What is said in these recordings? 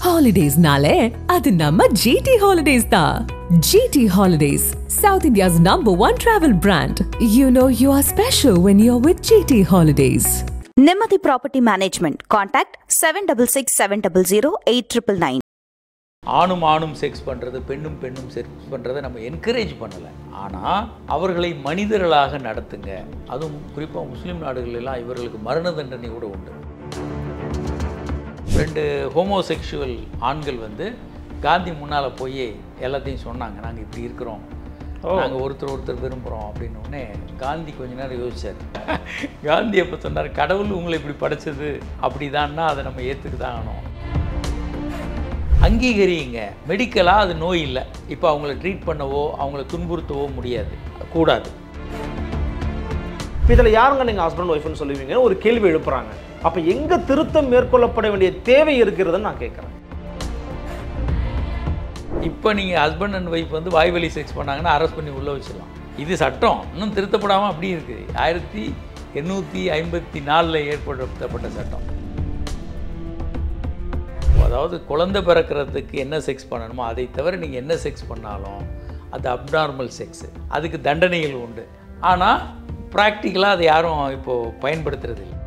ஹாலிடேஸ்னாலே அது நம்ம ஜிடி ஹாலிடேஸ் தான் G D holidays south India's number one travel brand you know you are special when you are with G D holidays நிம்மதி property management contact seven double six seven double zero eight triple nine ஆணும் ஆணும் sex பண்ணுறது பெண்ணும் பெண்ணும் sex பண்ணுறதை நம்ம encourage பண்ணலை ஆனால் அவர்களை மனிதர்களாக நடத்துங்க அதுவும் குறிப்பாக முஸ்லீம் நாடுகளெல்லாம் இவர்களுக்கு மரண தண்டனை கூட உண்டு ரெண்டு ஹோமோசெக்சுவல் ஆண்கள் வந்து காந்தி முன்னால் போய் எல்லாத்தையும் சொன்னாங்க நாங்கள் இப்படி இருக்கிறோம் நாங்கள் ஒருத்தர் ஒருத்தர் விரும்புகிறோம் அப்படின்னு உடனே காந்தி கொஞ்ச நேரம் யோசிச்சார் காந்தி அப்போ சொன்னார் கடவுள் உங்களை இப்படி படைச்சது அப்படிதான்னா அதை நம்ம ஏற்றுக்கு தான் ஆகணும் அங்கீகரியுங்க மெடிக்கலாக அது நோய் இல்லை இப்போ அவங்கள ட்ரீட் பண்ணவோ அவங்கள துன்புறுத்தவோ முடியாது கூடாது இப்போ இதில் யாருங்க நீங்கள் ஹஸ்பண்ட் ஒய்ஃப்னு சொல்லுவீங்கன்னு ஒரு கேள்வி எழுப்புறாங்க அப்போ எங்கே திருத்தம் மேற்கொள்ளப்பட வேண்டிய தேவை இருக்கிறதுன்னு நான் கேட்குறேன் இப்போ நீங்கள் ஹஸ்பண்ட் அண்ட் ஒய்ஃப் வந்து வாய்வழி செக்ஸ் பண்ணாங்கன்னா அரெஸ்ட் பண்ணி உள்ளே வச்சிடலாம் இது சட்டம் இன்னும் திருத்தப்படாமல் அப்படி இருக்குது ஆயிரத்தி எண்ணூற்றி ஐம்பத்தி நாலில் ஏற்படுத்தப்பட்ட சட்டம் அதாவது குழந்தை பிறக்கிறதுக்கு என்ன செக்ஸ் பண்ணணுமோ அதை தவிர நீங்கள் என்ன செக்ஸ் பண்ணாலும் அது அப்நார்மல் செக்ஸு அதுக்கு தண்டனைகள் உண்டு ஆனால் ப்ராக்டிக்கலாக அதை யாரும் இப்போது பயன்படுத்துறது இல்லை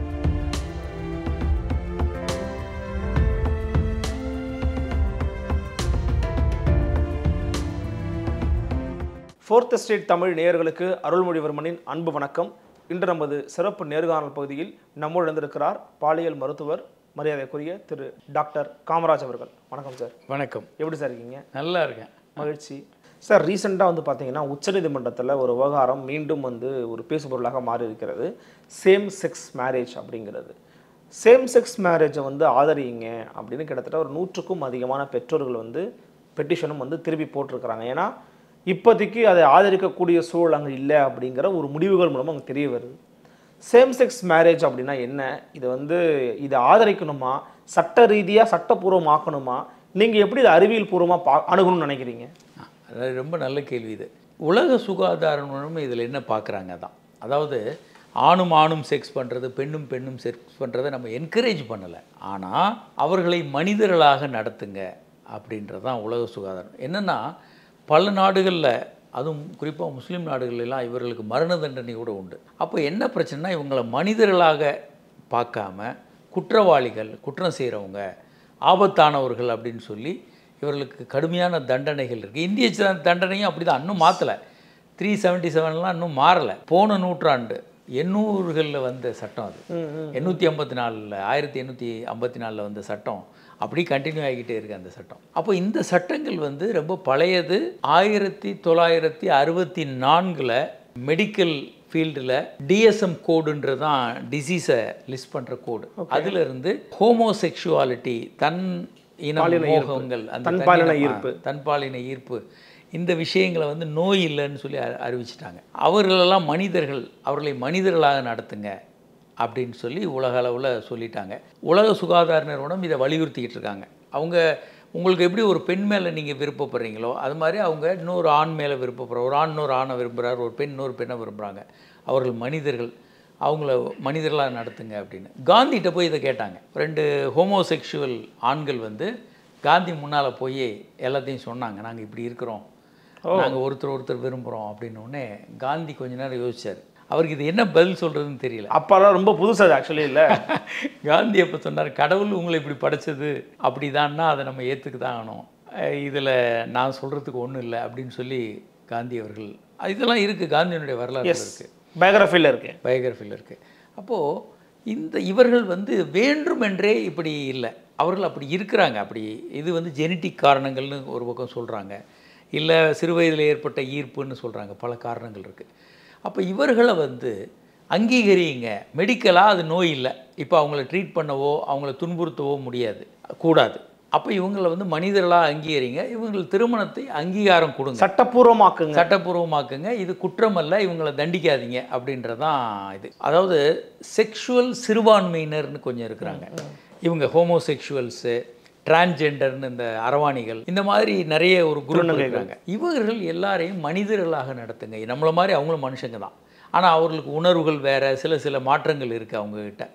ஃபோர்த் ஸ்டேட் தமிழ் நேயர்களுக்கு அருள்மொழிவர்மனின் அன்பு வணக்கம் இன்று நமது சிறப்பு நேர்காணல் பகுதியில் நம்மோடு இணைந்திருக்கிறார் பாலியல் மருத்துவர் மரியாதைக்குரிய திரு டாக்டர் காமராஜ் அவர்கள் வணக்கம் சார் வணக்கம் எப்படி சார் இருக்கீங்க நல்லா இருக்கேன் மகிழ்ச்சி சார் ரீசெண்டாக வந்து பார்த்தீங்கன்னா உச்சநீதிமன்றத்தில் ஒரு விவகாரம் மீண்டும் வந்து ஒரு பேசுபொருளாக மாறி இருக்கிறது சேம் செக்ஸ் மேரேஜ் அப்படிங்கிறது சேம் செக்ஸ் மேரேஜை வந்து ஆதரியுங்க அப்படின்னு கிட்டத்தட்ட ஒரு நூற்றுக்கும் அதிகமான பெற்றோர்கள் வந்து பெட்டிஷனும் வந்து திருப்பி போட்டிருக்கிறாங்க ஏன்னா இப்போதைக்கு அதை ஆதரிக்கக்கூடிய சூழல் அங்கே இல்லை அப்படிங்கிற ஒரு முடிவுகள் மூலமாக அங்கே தெரிய வருது சேம் செக்ஸ் மேரேஜ் அப்படின்னா என்ன இது வந்து இதை ஆதரிக்கணுமா சட்ட ரீதியாக சட்டப்பூர்வமாக்கணுமா நீங்கள் எப்படி இதை அறிவியல் பூர்வமாக பா அணுகணும்னு நினைக்கிறீங்க அதாவது ரொம்ப நல்ல கேள்வி இது உலக சுகாதார நிறுவனம் இதில் என்ன பார்க்குறாங்க தான் அதாவது ஆணும் ஆணும் செக்ஸ் பண்ணுறது பெண்ணும் பெண்ணும் செக்ஸ் பண்ணுறதை நம்ம என்கரேஜ் பண்ணலை ஆனால் அவர்களை மனிதர்களாக நடத்துங்க அப்படின்றது தான் உலக சுகாதாரம் என்னென்னா பல நாடுகளில் அதுவும் குறிப்பாக முஸ்லீம் நாடுகளெல்லாம் இவர்களுக்கு மரண தண்டனை கூட உண்டு அப்போ என்ன பிரச்சனைனா இவங்களை மனிதர்களாக பார்க்காம குற்றவாளிகள் குற்றம் செய்கிறவங்க ஆபத்தானவர்கள் அப்படின்னு சொல்லி இவர்களுக்கு கடுமையான தண்டனைகள் இருக்குது இந்திய ச- தண்டனையும் அப்படி தான் இன்னும் மாற்றலை த்ரீ செவன்ட்டி செவன்லாம் இன்னும் மாறலை போன நூற்றாண்டு எண்ணூறுகளில் வந்த சட்டம் அது எண்ணூற்றி ஐம்பத்தி நாலில் ஆயிரத்தி எண்ணூற்றி ஐம்பத்தி நாலில் வந்த சட்டம் அப்படி கண்டினியூ ஆகிக்கிட்டே இருக்கு அந்த சட்டம் அப்போ இந்த சட்டங்கள் வந்து ரொம்ப பழையது ஆயிரத்தி தொள்ளாயிரத்தி அறுபத்தி நான்கில் மெடிக்கல் ஃபீல்டில் டிஎஸ்எம் கோடுன்றது தான் டிசீஸை லிஸ்ட் பண்ணுற கோடு அதில் இருந்து ஹோமோசெக்சுவாலிட்டி தன் இன பாலின ஈர்ப்பு. மோகங்கள் அந்த தன்பாலின தன்னின- ஈர்ப்பு. தன்பாலின ஈர்ப்பு இந்த விஷயங்களை வந்து நோய் இல்லைன்னு சொல்லி அறி- அறிவிச்சிட்டாங்க அவர்களெல்லாம் மனிதர்கள் அவர்களை மனிதர்களாக நடத்துங்க அப்படின்னு சொல்லி உலக அளவில் சொல்லிட்டாங்க உலக சுகாதார நிறுவனம் இதை வலியுறுத்திக்கிட்டு இருக்காங்க அவங்க உங்களுக்கு எப்படி ஒரு பெண் மேலே நீங்கள் விருப்பப்படுறீங்களோ அது மாதிரி அவங்க இன்னொரு ஆண் மேலே விருப்பப்படுற ஒரு ஆண் இன்னொரு ஆணை விரும்புகிறார் ஒரு பெண் இன்னொரு பெண்ணை விரும்புகிறாங்க அவர்கள் மனிதர்கள் அவங்கள மனிதர்களாக நடத்துங்க அப்படின்னு காந்திகிட்ட போய் இதை கேட்டாங்க ரெண்டு ஹோமோசெக்சுவல் ஆண்கள் வந்து காந்தி முன்னால் போய் எல்லாத்தையும் சொன்னாங்க நாங்கள் இப்படி இருக்கிறோம் நாங்கள் ஒருத்தர் ஒருத்தர் விரும்புகிறோம் அப்படின்னு உடனே காந்தி கொஞ்ச நேரம் யோசிச்சார் அவருக்கு இது என்ன பதில் சொல்கிறதுன்னு தெரியல அப்பெல்லாம் ரொம்ப புதுசு அது ஆக்சுவலி இல்லை காந்தி அப்போ சொன்னார் கடவுள் உங்களை இப்படி படைச்சது அப்படிதான்னா அதை நம்ம ஏற்றுக்கு தான் ஆகணும் இதில் நான் சொல்கிறதுக்கு ஒன்றும் இல்லை அப்படின்னு சொல்லி காந்தி அவர்கள் இதெல்லாம் இருக்குது காந்தியினுடைய வரலாறு எஸ் இருக்குது பயோகிராஃபியில் இருக்கு பயோகிராஃபியில் இருக்குது அப்போது இந்த இவர்கள் வந்து வேண்டுமென்றே இப்படி இல்லை அவர்கள் அப்படி இருக்கிறாங்க அப்படி இது வந்து ஜெனட்டிக் காரணங்கள்னு ஒரு பக்கம் சொல்கிறாங்க இல்லை சிறு வயதில் ஏற்பட்ட ஈர்ப்புன்னு சொல்கிறாங்க பல காரணங்கள் இருக்குது அப்போ இவர்களை வந்து அங்கீகரியுங்க மெடிக்கலாக அது நோய் இல்லை இப்போ அவங்கள ட்ரீட் பண்ணவோ அவங்கள துன்புறுத்தவோ முடியாது கூடாது அப்போ இவங்களை வந்து மனிதர்களாக அங்கீகரிங்க இவங்கள் திருமணத்தை அங்கீகாரம் கொடுங்க சட்டப்பூர்வமாக்குங்க சட்டப்பூர்வமாக்குங்க இது குற்றமல்ல இவங்களை தண்டிக்காதீங்க அப்படின்றதான் இது அதாவது செக்ஷுவல் சிறுபான்மையினர்னு கொஞ்சம் இருக்கிறாங்க இவங்க ஹோமோசெக்ஷுவல்ஸு டிரான்ஜெண்டர்னு இந்த அரவாணிகள் இந்த மாதிரி நிறைய ஒரு குரூப் இருக்காங்க இவர்கள் எல்லாரையும் மனிதர்களாக நடத்துங்க நம்மள மாதிரி அவங்களும் மனுஷங்க தான் ஆனால் அவர்களுக்கு உணர்வுகள் வேற சில சில மாற்றங்கள் இருக்குது அவங்கக்கிட்ட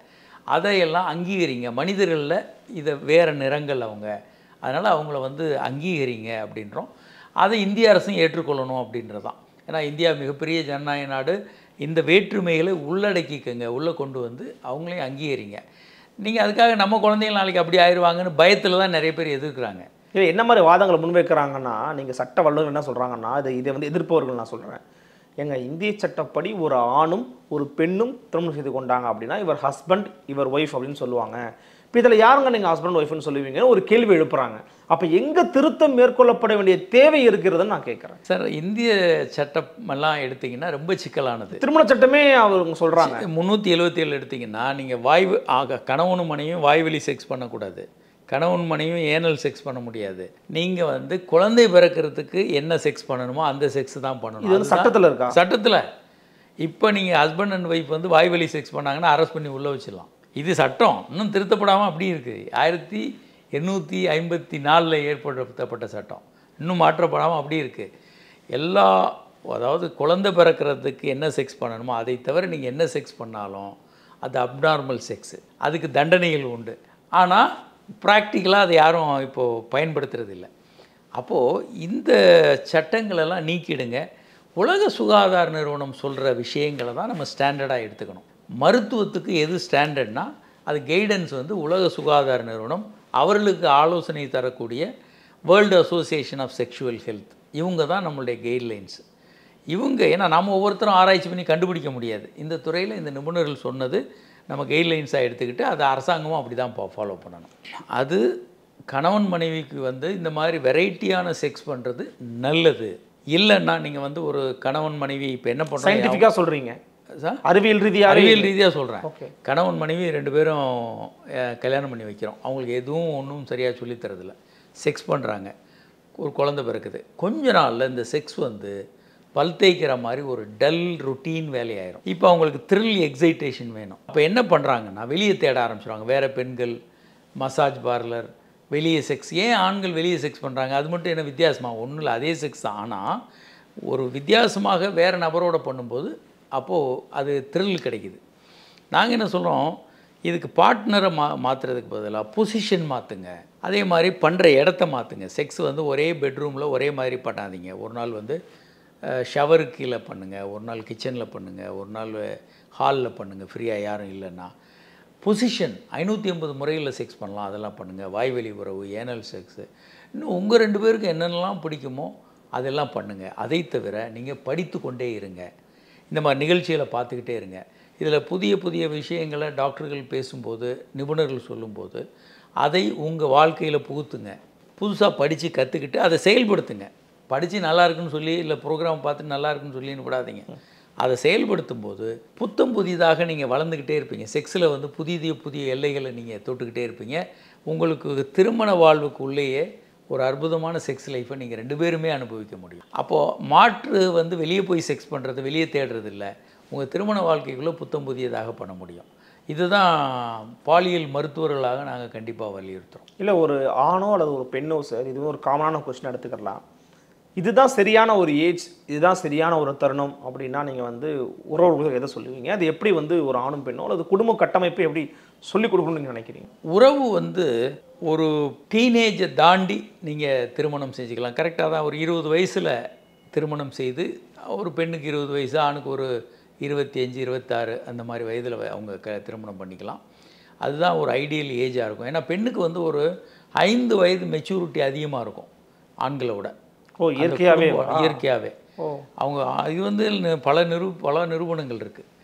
அதையெல்லாம் அங்கீகரிங்க மனிதர்களில் இதை வேறு நிறங்கள் அவங்க அதனால் அவங்கள வந்து அங்கீகரிங்க அப்படின்றோம் அதை இந்திய அரசும் ஏற்றுக்கொள்ளணும் அப்படின்றது தான் ஏன்னா இந்தியா மிகப்பெரிய ஜனநாயக நாடு இந்த வேற்றுமைகளை உள்ளடக்கிக்கங்க உள்ளே கொண்டு வந்து அவங்களையும் அங்கீகரிங்க நீங்கள் அதுக்காக நம்ம குழந்தைங்க நாளைக்கு அப்படி ஆயிடுவாங்கன்னு பயத்தில் தான் நிறைய பேர் எதிர்க்கிறாங்க இல்லை என்ன மாதிரி வாதங்களை முன்வைக்கிறாங்கன்னா நீங்கள் சட்ட வல்லுநர் என்ன சொல்கிறாங்கன்னா இது இதை வந்து எதிர்ப்பவர்கள் நான் சொல்கிறேன் எங்க இந்திய சட்டப்படி ஒரு ஆணும் ஒரு பெண்ணும் திருமணம் செய்து கொண்டாங்க அப்படின்னா இவர் ஹஸ்பண்ட் இவர் ஒய்ஃப் அப்படின்னு சொல்லுவாங்க இப்போ இதில் யாருங்க நீங்கள் ஹஸ்பண்ட் ஒய்ஃப்னு சொல்லுவீங்கன்னு ஒரு கேள்வி எழுப்புறாங்க அப்போ எங்கே திருத்தம் மேற்கொள்ளப்பட வேண்டிய தேவை இருக்கிறதுன்னு நான் கேட்குறேன் சார் இந்திய சட்டம் எல்லாம் எடுத்தீங்கன்னா ரொம்ப சிக்கலானது திருமண சட்டமே அவங்க சொல்கிறாங்க முந்நூற்றி எழுபத்தி ஏழு எடுத்தீங்கன்னா நீங்கள் வாய்வு ஆக கணவனும் மனைவியும் வாய்வழி செக்ஸ் பண்ணக்கூடாது கணவன் மனைவியும் ஏனல் செக்ஸ் பண்ண முடியாது நீங்கள் வந்து குழந்தை பிறக்கிறதுக்கு என்ன செக்ஸ் பண்ணணுமோ அந்த செக்ஸ் தான் பண்ணணும் இது வந்து அதுதான் சட்டத்தில் இருக்கா சட்டத்தில் இப்போ நீங்கள் ஹஸ்பண்ட் அண்ட் ஒய்ஃப் வந்து வாய்வழி செக்ஸ் பண்ணாங்கன்னா அரெஸ்ட் பண்ணி உள்ளே வச்சிடலாம் இது சட்டம் இன்னும் திருத்தப்படாமல் அப்படி இருக்குது ஆயிரத்தி எண்ணூற்றி ஐம்பத்தி நாலில் ஏற்படுத்தப்பட்ட சட்டம் இன்னும் மாற்றப்படாமல் அப்படி இருக்குது எல்லா அதாவது குழந்தை பிறக்கிறதுக்கு என்ன செக்ஸ் பண்ணணுமோ அதை தவிர நீங்கள் என்ன செக்ஸ் பண்ணாலும் அது அப்நார்மல் செக்ஸு அதுக்கு தண்டனைகள் உண்டு ஆனால் ப்ராக்டிக்கலாக அதை யாரும் இப்போது பயன்படுத்துறது இல்லை அப்போது இந்த சட்டங்களெல்லாம் நீக்கிடுங்க உலக சுகாதார நிறுவனம் சொல்கிற விஷயங்களை தான் நம்ம ஸ்டாண்டர்டாக எடுத்துக்கணும் மருத்துவத்துக்கு எது ஸ்டாண்டர்ட்னா அது கைடன்ஸ் வந்து உலக சுகாதார நிறுவனம் அவர்களுக்கு ஆலோசனை தரக்கூடிய world association of sexual health இவங்க தான் நம்மளுடைய கைட்லைன்ஸ் இவங்க ஏன்னா நம்ம ஒவ்வொருத்தரும் ஆராய்ச்சி பண்ணி கண்டுபிடிக்க முடியாது இந்த துறையில் இந்த நிபுணர்கள் சொன்னது நம்ம கைட்லைன்ஸாக எடுத்துக்கிட்டு அதை அரசாங்கமும் அப்படி தான் ஃபாலோ பண்ணணும் அது கணவன் மனைவிக்கு வந்து இந்த மாதிரி வெரைட்டியான செக்ஸ் பண்ணுறது நல்லது இல்லைன்னா நீங்கள் வந்து ஒரு கணவன் மனைவி இப்போ என்ன பண்ணுறாங்க சயின்டிஃபிக்காக சொல்கிறீங்க சார் அறிவியல் ரீதியாக அறிவியல் ரீதியாக சொல்கிறேன் Okay. கணவன் மனைவி ரெண்டு பேரும் அஹ், கல்யாணம் பண்ணி வைக்கிறோம் அவங்களுக்கு எதுவும் ஒன்றும் சரியாக சொல்லித் தரதில்ல செக்ஸ் பண்ணுறாங்க ஒரு குழந்தை பிறக்குது கொஞ்ச நாளில் இந்த செக்ஸ் வந்து பல் தேய்க்கிற மாதிரி ஒரு டல் ருட்டீன் வேலையாயிரும் இப்போ அவங்களுக்கு த்ரில் எக்ஸைட்டேஷன் வேணும் அப்போ என்ன பண்ணுறாங்கன்னா வெளியே தேட ஆரம்பிச்சிடுவாங்க வேறு பெண்கள் மசாஜ் பார்லர் வெளியே செக்ஸ் ஏன் ஆண்கள் வெளியே செக்ஸ் பண்ணுறாங்க அது மட்டும் என்ன வித்தியாசமாக ஒன்றும் இல்லை அதே செக்ஸ் ஆனால் ஒரு வித்தியாசமாக வேறு நபரோட பண்ணும்போது அப்போது அது த்ரில் கிடைக்குது நாங்கள் என்ன சொல்கிறோம் இதுக்கு பார்ட்னரை மா மாற்றுறதுக்கு பதிலாக பொசிஷன் மாற்றுங்க அதே மாதிரி பண்ணுற இடத்த மாற்றுங்க செக்ஸ் வந்து ஒரே பெட்ரூமில் ஒரே மாதிரி பண்ணாதீங்க ஒரு நாள் வந்து ஷவருக்கு கீழே பண்ணுங்கள் ஒரு நாள் கிச்சனில் பண்ணுங்கள் ஒரு நாள் ஹாலில் பண்ணுங்கள் ஃப்ரீயாக யாரும் இல்லைன்னா பொசிஷன் ஐநூற்றி ஐம்பது முறைகளில் செக்ஸ் பண்ணலாம் அதெல்லாம் பண்ணுங்கள் வாய்வெளி உறவு ஏனல் செக்ஸு இன்னும் உங்கள் ரெண்டு பேருக்கு என்னென்னலாம் பிடிக்குமோ அதெல்லாம் பண்ணுங்கள் அதை தவிர நீங்கள் படித்து கொண்டே இருங்க இந்த மாதிரி நிகழ்ச்சிகளை பார்த்துக்கிட்டே இருங்க இதில் புதிய புதிய விஷயங்களை டாக்டர்கள் பேசும்போது நிபுணர்கள் சொல்லும்போது அதை உங்கள் வாழ்க்கையில் புகுத்துங்க புதுசாக படித்து கற்றுக்கிட்டு அதை செயல்படுத்துங்க படித்து நல்லா இருக்குன்னு சொல்லி இல்லை ப்ரோக்ராம் பார்த்து நல்லா இருக்குன்னு சொல்லின்னு விடாதீங்க அதை செயல்படுத்தும் போது புத்தம் புதிதாக நீங்கள் வளர்ந்துக்கிட்டே இருப்பீங்க செக்ஸில் வந்து புதிய புதிய எல்லைகளை நீங்கள் தொட்டுக்கிட்டே இருப்பீங்க உங்களுக்கு திருமண வாழ்வுக்கு உள்ளேயே ஒரு அற்புதமான செக்ஸ் லைஃப்பை நீங்கள் ரெண்டு பேருமே அனுபவிக்க முடியும் அப்போது மாற்று வந்து வெளியே போய் செக்ஸ் பண்ணுறது வெளியே தேடுறது இல்லை உங்கள் திருமண வாழ்க்கைக்குள்ளே புத்தம் புதியதாக பண்ண முடியும் இதுதான் பாலியல் மருத்துவர்களாக நாங்கள் கண்டிப்பாக வலியுறுத்துகிறோம் இல்லை ஒரு ஆணோ அல்லது ஒரு பெண்ணோ சார் இது ஒரு காமனான கொஸ்டின் எடுத்துக்கலாம் இதுதான் சரியான ஒரு ஏஜ் இதுதான் சரியான ஒரு தருணம் அப்படின்னா நீங்கள் வந்து உறவுகளுக்கு எதை சொல்லுவீங்க அது எப்படி வந்து ஒரு ஆணும் பெண்ணோ அல்லது குடும்ப கட்டமைப்பை எப்படி சொல்லிக் கொடுக்கணும்னு நீங்கள் நினைக்கிறீங்க உறவு வந்து ஒரு டீனேஜை தாண்டி நீங்கள் திருமணம் செஞ்சுக்கலாம் கரெக்டாக தான் ஒரு இருபது வயசில் திருமணம் செய்து ஒரு பெண்ணுக்கு இருபது வயசு ஆணுக்கு ஒரு இருபத்தி அஞ்சு இருபத்தாறு அந்த மாதிரி வயதில் அவங்க க திருமணம் பண்ணிக்கலாம் அதுதான் ஒரு ஐடியல் ஏஜாக இருக்கும் ஏன்னா பெண்ணுக்கு வந்து ஒரு ஐந்து வயது மெச்சூரிட்டி அதிகமாக இருக்கும் ஆண்களை விட ஓ இயற்கையாகவே குடும்பம் இயற்கையாகவே ஓ அவங்க இது வந்து நி- பல நிறு பல நிறுவனங்கள்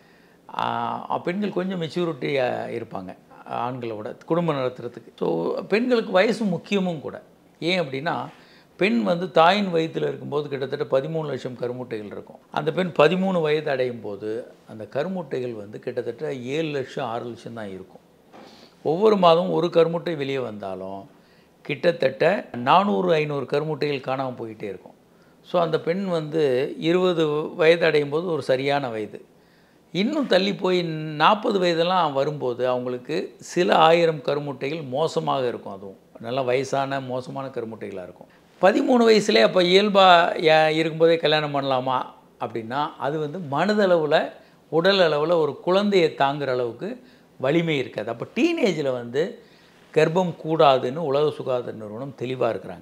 இருக்குது பெண்கள் கொஞ்சம் மெச்சூரிட்டியாக இருப்பாங்க ஆண்களை விட குடும்பம் நடத்துறதுக்கு ஸோ பெண்களுக்கு வயசு முக்கியமும் கூட ஏன் அப்படின்னா பெண் வந்து தாயின் வயிற்றில் இருக்கும்போது கிட்டத்தட்ட பதிமூணு லட்சம் கருமுட்டைகள் இருக்கும் அந்த பெண் பதிமூணு வயது அடையும் போது அந்த கருமுட்டைகள் வந்து கிட்டத்தட்ட ஏழு லட்சம் ஆறு லட்சம் தான் இருக்கும் ஒவ்வொரு மாதம் ஒரு கருமுட்டை வெளியே வந்தாலும் கிட்டத்தட்ட நானூறு ஐநூறு கருமுட்டைகள் காணாமல் போயிட்டே இருக்கும் ஸோ அந்த பெண் வந்து இருபது வயது அடையும் போது ஒரு சரியான வயது இன்னும் தள்ளி போய் நாற்பது வயதெல்லாம் வரும்போது அவங்களுக்கு சில ஆயிரம் கருமுட்டைகள் மோசமாக இருக்கும் அதுவும் நல்ல வயசான மோசமான கருமுட்டைகளாக இருக்கும் பதிமூணு வயசுலேயே அப்போ இயல்பாக இருக்கும்போதே கல்யாணம் பண்ணலாமா அப்படின்னா அது வந்து மனதளவில் உடல் அளவில் ஒரு குழந்தையை தாங்குற அளவுக்கு வலிமை இருக்காது அப்போ டீனேஜில் வந்து கர்ப்பம் கூடாதுன்னு உலக சுகாதார நிறுவனம் தெளிவாக இருக்கிறாங்க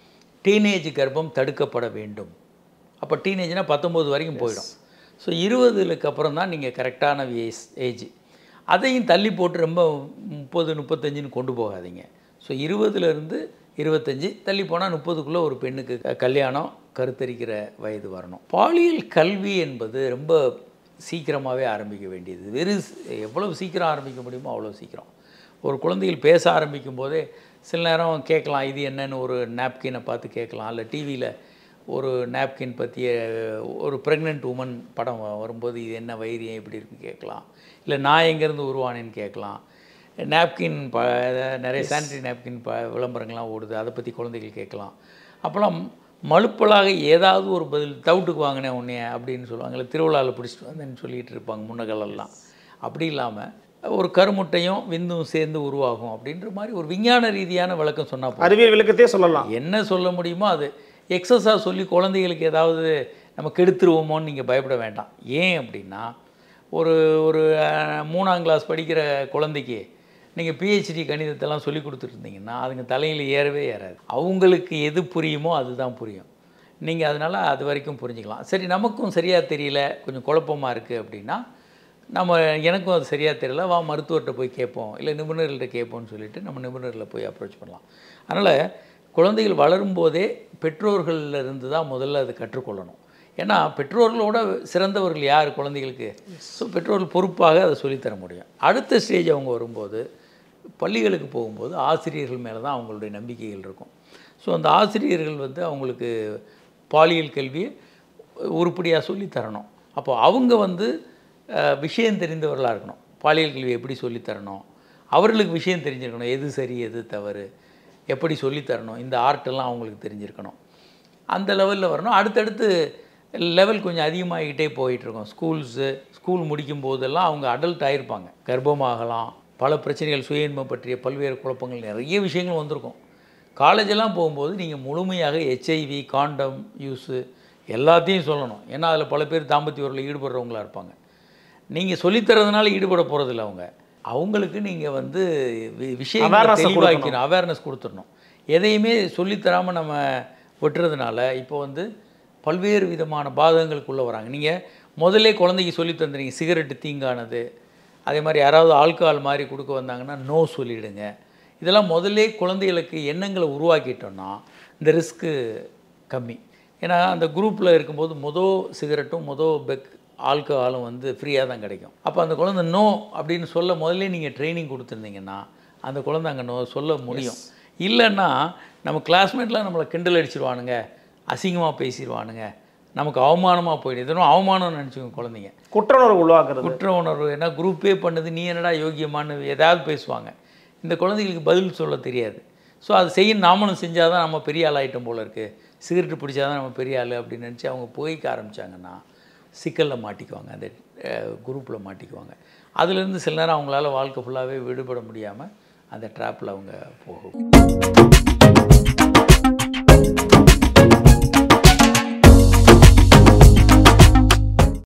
டீனேஜ் கர்ப்பம் தடுக்கப்பட வேண்டும் அப்போ டீனேஜ்னால் பத்தொம்போது வரைக்கும் போயிடும் ஸோ இருபதுக்கு அப்புறம் தான் நீங்கள் கரெக்டான ஏஜ் ஏஜ் அதையும் தள்ளி போட்டு ரொம்ப முப்பது முப்பத்தஞ்சுன்னு கொண்டு போகாதீங்க ஸோ இருபதுலேருந்து இருபத்தஞ்சி தள்ளி போனால் முப்பதுக்குள்ளே ஒரு பெண்ணுக்கு க- கல்யாணம் கருத்தரிக்கிற வயது வரணும் பாலியல் கல்வி என்பது ரொம்ப சீக்கிரமாகவே ஆரம்பிக்க வேண்டியது வெறு எவ்வளவு சீக்கிரம் ஆரம்பிக்க முடியுமோ அவ்வளோ சீக்கிரம் ஒரு குழந்தைகள் பேச ஆரம்பிக்கும் போதே சில நேரம் கேட்கலாம் இது என்னன்னு ஒரு நாப்கினை பார்த்து கேட்கலாம் இல்லை டிவியில் ஒரு நாப்கின் பற்றிய ஒரு ப்ரெக்னென்ட் உமன் படம் வ- வரும்போது இது என்ன வைரியம் எப்படி இருக்குன்னு கேட்கலாம் இல்லை நான் எங்கேருந்து உருவானேன்னு கேட்கலாம் நாப்கின் ப நிறைய சானிட்டரி நாப்கின் ப விளம்பரங்கள்லாம் ஓடுது அதை பற்றி குழந்தைகள் கேட்கலாம் அப்போலாம் மலுப்பலாக ஏதாவது ஒரு பதில் தவிட்டுக்கு வாங்கினேன் உன்னைய அப்படின்னு சொல்லுவாங்கல்ல திருவிழாவில் பிடிச்சிட்டு வந்தேன்னு சொல்லிட்டு இருப்பாங்க முன்னகளெல்லாம் அப்படி இல்லாமல் ஒரு கருமுட்டையும் விந்தும் சேர்ந்து உருவாகும் அப்படின்ற மாதிரி ஒரு விஞ்ஞான ரீதியான விளக்கம் சொன்னால் அறிவியல் விளக்கத்தையே சொல்லலாம் என்ன சொல்ல முடியுமோ அது எக்ஸஸாக சொல்லி குழந்தைகளுக்கு ஏதாவது நம்ம கெடுத்துருவோமோன்னு நீங்கள் பயப்பட வேண்டாம் ஏன் அப்படின்னா ஒரு ஒரு அஹ், மூணாம் கிளாஸ் படிக்கிற குழந்தைக்கு நீங்கள் பிஹெச்டி கணிதத்தெல்லாம் சொல்லி கொடுத்துருந்தீங்கன்னா அதுங்க தலையில் ஏறவே ஏறாது அவங்களுக்கு எது புரியுமோ அதுதான் புரியும் நீங்கள் அதனால் அது வரைக்கும் புரிஞ்சுக்கலாம் சரி நமக்கும் சரியாக தெரியல கொஞ்சம் குழப்பமாக இருக்குது அப்படின்னா நம்ம எனக்கும் அது சரியாக தெரியல வா மருத்துவர்கிட்ட போய் கேட்போம் இல்லை நிபுணர்கள்ட்ட கேட்போம்னு சொல்லிட்டு நம்ம நிபுணர்களை போய் அப்ரோச் பண்ணலாம் அதனால் குழந்தைகள் வளரும்போதே பெற்றோர்கள்ல இருந்து தான் முதல்ல அது கற்றுக்கொள்ளணும் ஏன்னா பெற்றோர்களோட சிறந்தவர்கள் யார் குழந்தைகளுக்கு ஸோ பெற்றோர்கள் பொறுப்பாக அதை சொல்லித்தர முடியும் அடுத்த ஸ்டேஜ் அவங்க வரும்போது பள்ளிகளுக்கு போகும்போது ஆசிரியர்கள் மேலே தான் அவங்களுடைய நம்பிக்கைகள் இருக்கும் ஸோ அந்த ஆசிரியர்கள் வந்து அவங்களுக்கு பாலியல் கல்வியை உருப்படியாக சொல்லித் தரணும் அப்போ அவங்க வந்து அஹ், விஷயம் தெரிந்தவர்களாக இருக்கணும் பாலியல் கல்வி எப்படி சொல்லித் தரணும் அவர்களுக்கு விஷயம் தெரிஞ்சிருக்கணும் எது சரி எது தவறு எப்படி சொல்லித் தரணும் இந்த ஆர்ட்டெல்லாம் அவங்களுக்கு தெரிஞ்சிருக்கணும் அந்த லெவலில் வரணும் அடுத்தடுத்து லெவல் கொஞ்சம் அதிகமாகிக்கிட்டே போயிட்டுருக்கோம் ஸ்கூல்ஸு ஸ்கூல் முடிக்கும் போதெல்லாம் அவங்க அடல்ட் ஆகிருப்பாங்க கர்ப்பமாகலாம் பல பிரச்சனைகள் சுய இன்பம் பற்றிய பல்வேறு குழப்பங்கள் நிறைய விஷயங்கள் வந்திருக்கும் காலேஜெல்லாம் போகும்போது நீங்கள் முழுமையாக ஹெச்ஐவி காண்டம் யூஸு எல்லாத்தையும் சொல்லணும் ஏன்னா அதில் பல பேர் தாம்பத்திய உறவில் ஈடுபடுறவங்களா இருப்பாங்க நீங்கள் சொல்லித்தரதுனால ஈடுபட போகிறதில்ல அவங்க அவங்களுக்கு நீங்கள் வந்து வி- விஷயங்களை Awareness அ தெளிவாக்கணும் அவேர்னஸ் கொடுத்துடணும் எதையுமே சொல்லித்தராமல் நம்ம விட்டுறதுனால இப்போ வந்து பல்வேறு விதமான பாதகங்களுக்குள்ளே வராங்க நீங்கள் முதல்ல குழந்தைக்கு சொல்லி தந்துறீங்க சிகரெட்டு தீங்கானது அதே மாதிரி யாராவது ஆல்கஹால் மாதிரி கொடுக்க வந்தாங்கன்னா நோ சொல்லிடுங்க இதெல்லாம் முதல்ல குழந்தைகளுக்கு எண்ணங்களை உருவாக்கிட்டோம்னா இந்த ரிஸ்க்கு கம்மி ஏன்னா அந்த குரூப்பில் இருக்கும்போது மொதல் சிகரெட்டும் மொதல் பெக் ஆல்கஹாலும் வந்து ஃப்ரீயாக தான் கிடைக்கும் அப்போ அந்த குழந்தை நோ அப்படின்னு சொல்ல முதல்ல நீங்கள் ட்ரைனிங் கொடுத்துருந்தீங்கன்னா அந்த குழந்தை அங்கே நோ சொல்ல முடியும் இல்லைன்னா நம்ம கிளாஸ்மேட்லாம் நம்மளை கிண்டல் அடிச்சிருவானுங்க அசிங்கமாக பேசிடுவானுங்க நமக்கு அவமானமாக போயிடும் இதனும் அவமானம்னு நினச்சிக்கோங்க குழந்தைங்க குற்ற உணர்வு உருவாக்குறது குற்ற உணர்வு என்ன குரூப்பே பண்ணுது நீ என்னடா யோகியமானு ஏதாவது பேசுவாங்க இந்த குழந்தைகளுக்கு பதில் சொல்ல தெரியாது ஸோ அது செய்ய நாமளும் செஞ்சால் தான் நம்ம பெரிய ஆள் ஆயிட்டோம் போல இருக்குது சிகரெட்டு பிடிச்சா தான் நம்ம பெரிய ஆள் அப்படின்னு நினச்சி அவங்க போய்க்க ஆரம்பிச்சாங்கன்னா சிக்கலில் மாட்டிக்குவாங்க அந்த குரூப்பில் மாட்டிக்குவாங்க அதுலேருந்து சில நேரம் அவங்களால வாழ்க்கை ஃபுல்லாகவே விடுபட முடியாமல் அந்த ட்ராப்பில் அவங்க போகும்